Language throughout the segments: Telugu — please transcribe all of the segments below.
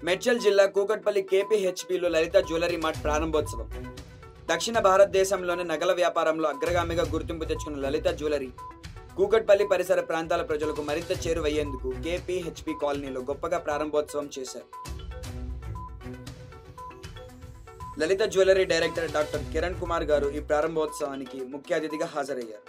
మెడ్చల్ జిల్లా కూకట్పల్లి కేపీహెచ్పిలో లలిత జ్యువెలరీ మార్ట్ ప్రారంభోత్సవం దక్షిణ భారతదేశంలోని నగల వ్యాపారంలో అగ్రగామిగా గుర్తింపు తెచ్చుకున్న లలిత జ్యువెలరీ కూకట్పల్లి పరిసర ప్రాంతాల ప్రజలకు మరింత చేరువయ్యేందుకు కేపీహెచ్పి కాలనీలో గొప్పగా ప్రారంభోత్సవం చేశారు Lalitha jewellery director doctor Kiran Kumar garu ఈ ప్రారంభోత్సవానికి ముఖ్య అతిథిగా హాజరయ్యారు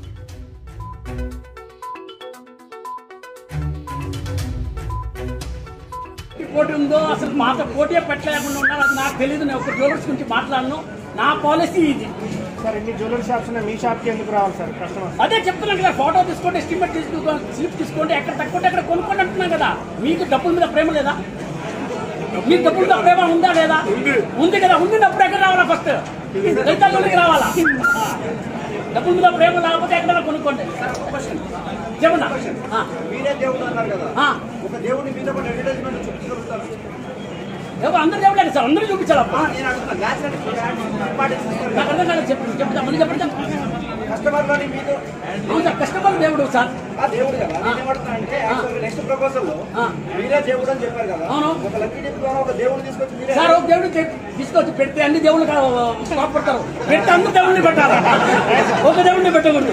పోటీ ఉందో అసలు మాతో పోటీ పెట్టలేకుండా ఉన్నారు అది నాకు తెలియదు నేను ఒక జ్యువెలర్స్ గురించి మాట్లాడను నా పాలసీ ఇది సార్ ఎన్ని జ్యువెలరీ షాప్స్ ఉన్నాయి మీ షాప్కి ఎందుకు రావాలి సార్ కస్టమర్ అదే చెప్తున్నాను కదా ఫోటో తీసుకోండి ఎస్టిమేట్ తీసుకోండి స్లిప్ తీసుకోండి ఎక్కడ తక్కువ ఉంటే అక్కడ కొనుక్కోండి అంటున్నాం కదా మీకు డబ్బుల మీద ప్రేమ లేదా మీకు డబ్బుల మీద ప్రేమ ఉందా లేదా ఉంది కదా ఉంది అప్పుడు ఎక్కడ రావాలా ఫస్ట్ రైతాంగానికి రావాలా డబ్బుల మీద ప్రేమ లేకపోతే ఎక్కడ కొనుక్కోండి చెప్పండి ఆ. మీరే దేవుడు అన్నారు కదా ఆ. ఒక దేవుడిని మీద కూడా అడ్వర్టైజ్మెంట్ చూపించగలుగుతారు ఎవరు అందరూ చెప్పలేదు సార్ అందరూ చూపించాలప్పా నేను అడుగుతాను న్యాచురల్ ఇంపార్టెన్స్ ఇస్తారు నాకు అర్థం కాలేదు చెప్పండి చెప్తా మళ్ళీ చెప్పండి కస్టమర్లోని మీతో అవును సార్ కస్టమర్ దేవుడు సార్ ఆ దేవుడు కదా నేను ఏమంటున్నా అంటే నెక్స్ట్ ప్రపోజల్ లో ఆ. మీరే దేవుడు అని చెప్పారు కదా అవును. ఒక లక్కీ డిప్ ద్వారా ఒక దేవుడు తీసుకొచ్చి మీరే సార్ ఒక దేవుడు తీసుకొచ్చి పెడితే అన్ని దేవుళ్ళు కాపాడతారు పెడితే అందరు దేవుడిని పెట్టాలి ఒక దేవుడిని పెట్టకూడదు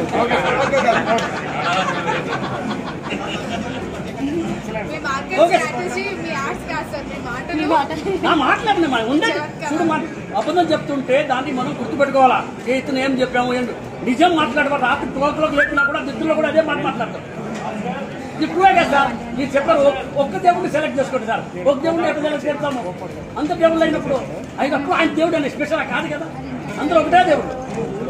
మీ మార్కెట్ ఓకే. స్ట్రాటజీ మీ ఆర్ట్స్ కాదు సార్ మీ మాటలు నా మాట్లాడిన మనం ఉండే చూడు మన అబద్ధం చెప్తుంటే దాన్ని మనం గుర్తుపెట్టుకోవాలా ఏ ఇతను ఏం చెప్పాము ఏంటి నిజం మాట్లాడవాలి రాత్రి ట్రోక్లోకి చెప్పినా కూడా దిద్దులో కూడా అదే మాట మాట్లాడతాం ఇది ట్రూవే కదా సార్ మీరు చెప్పారు ఒక్- ఒక్క దేవుడిని సెలెక్ట్ చేసుకోండి సార్ ఒక దేవుడిని ఎక్కడ సెలెక్ట్ చేస్తాము అంత దేవుళ్ళు అయినప్పుడు అయినప్పుడు ఆయన దేవుడు అని స్పెషల్ కాదు కదా అందరూ ఒకటే దేవుడు